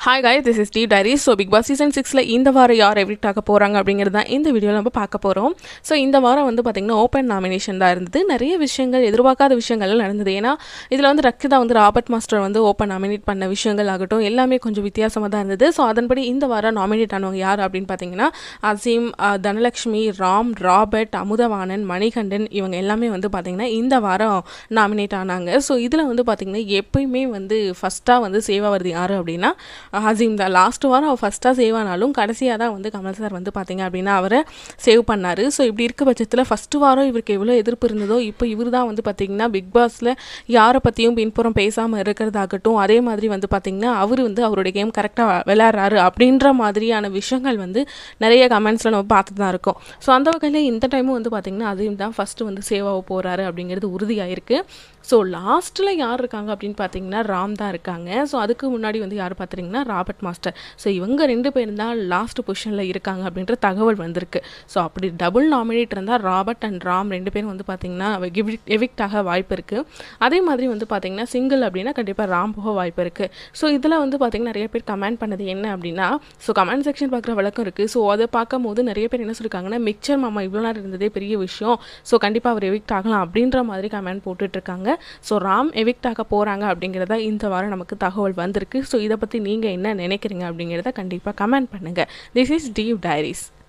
hi guys this is T diary so Bigg Boss season சிக்ஸில் இந்த வாரம் யார் எவிக்ட் ஆக போகிறாங்க அப்படிங்கிறது தான் இந்த வீடியோவில் நம்ம பார்க்க போகிறோம் ஸோ இந்த வாரம் வந்து பார்த்திங்கன்னா ஓப்பன் நாமினேஷன் தான் இருந்தது நிறைய விஷயங்கள் எதிர்பார்க்காத விஷயங்கள் நடந்தது ஏன்னா இதில் வந்து ரக்கிதா வந்து ராபர்ட் மாஸ்டர் வந்து ஓப்பன் நாமினேட் பண்ண விஷயங்கள் ஆகட்டும் எல்லாமே கொஞ்சம் வித்தியாசமாக தான் இருந்தது ஸோ அதன்படி இந்த வாரம் நாமினேட் ஆனவங்க யார் அப்படின்னு பார்த்தீங்கன்னா அசீம் அஹ், தனலக்ஷ்மி ராம் ராபர்ட் அமுதவாணன் மணிகண்டன் இவங்க எல்லாமே வந்து பார்த்திங்கன்னா இந்த வாரம் நாமினேட் ஆனாங்க ஸோ இதில் வந்து பார்த்திங்கன்னா எப்பயுமே வந்து ஃபஸ்ட்டாக வந்து சேவ் ஆகிறது யார் அப்படின்னா ஹசீம் தான் லாஸ்ட் வாரம் அவர் ஃபஸ்ட்டாக சேவ் ஆனாலும் கடைசியாக தான் வந்து கமல் சார் வந்து பார்த்தீங்க அப்படின்னா அவரை சேவ் பண்ணார் ஸோ இப்படி இருக்க பட்சத்தில் ஃபஸ்ட்டு வாரம் இவருக்கு எவ்வளோ எதிர்ப்பு இருந்ததோ இப்போ இவர் தான் வந்து பார்த்திங்கன்னா பிக் பாஸில் யாரை பற்றியும் பின்புறம் பேசாமல் இருக்கிறதாகட்டும் அதே மாதிரி வந்து பார்த்திங்கன்னா அவர் வந்து அவருடைய கேம் கரெக்டாக விளையாடுறாரு அப்படின்ற மாதிரியான விஷயங்கள் வந்து நிறைய கமெண்ட்ஸில் நம்ம பார்த்துட்டு தான் இருக்கோம் ஸோ அந்த வகையில் இந்த டைமும் வந்து பார்த்திங்கன்னா அதையும் தான் ஃபஸ்ட்டு வந்து சேவ் ஆக போகிறாரு அப்படிங்கிறது உறுதியாயிருக்கு ஸோ லாஸ்ட்டில் யார் இருக்காங்க அப்படின்னு பார்த்தீங்கன்னா ராம் தான் இருக்காங்க ஸோ அதுக்கு முன்னாடி வந்து யார் பார்த்துட்டிங்கன்னா ராபர்ட் மாஸ்டர் ஸோ இவங்க ரெண்டு பேரும் தான் லாஸ்ட் பொசிஷனில் இருக்காங்க அப்படின்ற தகவல் வந்திருக்கு ஸோ அப்படி டபுள் நாமினேட் இருந்தால் ராபர்ட் அண்ட் ராம் ரெண்டு பேரும் வந்து பார்த்திங்கன்னா எவிக்ட் ஆக வாய்ப்பு இருக்குது அதே மாதிரி வந்து பார்த்திங்கன்னா சிங்கிள் அப்படின்னா கண்டிப்பாக ராம் போக வாய்ப்பு இருக்குது ஸோ இதில் வந்து பார்த்திங்கன்னா நிறைய பேர் கமெண்ட் பண்ணது என்ன அப்படின்னா ஸோ கமெண்ட் செக்ஷன் பார்க்குற வழக்கம் இருக்குது ஸோ அதை பார்க்கும்போது நிறைய பேர் என்ன சொல்லியிருக்காங்கன்னா மிக்சர் மாமா இவ்வளோ நேரம் இருந்ததே பெரிய விஷயம் ஸோ கண்டிப்பாக அவர் எவிக்ட் ஆகலாம் அப்படின்ற மாதிரி கமெண்ட் போட்டுட்டு இருக்காங்க ஸோ ராம் எவிக்ட் ஆக போகிறாங்க அப்படிங்கிறத இந்த வாரம் நமக்கு தகவல் வந்திருக்கு ஸோ இதை பற்றி நீங்கள் என்ன நினைக்கிறீங்க அப்படிங்கிறத கண்டிப்பாக கமெண்ட் பண்ணுங்கள் திஸ் இஸ் டீவ் டைரிஸ்